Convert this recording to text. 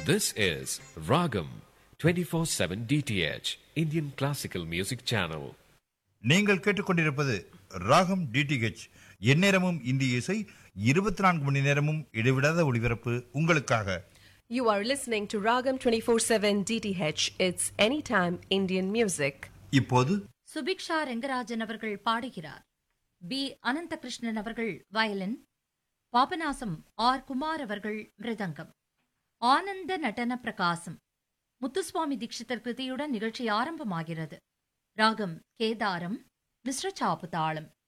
This is Ragam 24/7 DTH Indian Classical Music Channel. நீங்கள் கேட்டுக்கொண்டிருப்பது ராகம் டிடிஹெச் எந்நேரமும் இந்திய இசை இருபத்தி நான்கு மணி நேரமும் இடைவிடாத ஒளிபரப்பு உங்களுக்காக You are listening to Ragam 24/7 DTH. It's anytime Indian music. இப்போது சுபிக்ஷா ரெங்கராஜன் அவர்கள் பாடுகிறார் பி அனந்தகிருஷ்ணன் அவர்கள் வயலின் பாபநாசம் ஆர் குமார் அவர்கள் மிருதங்கம் ஆனந்த நடன பிரகாசம் முத்துசுவாமி தீட்சிதர் கிருதியுடன் நிகழ்ச்சி ஆரம்பமாகிறது ராகம் கேதாரம் மிஸ்ர சாப்பு தாளம்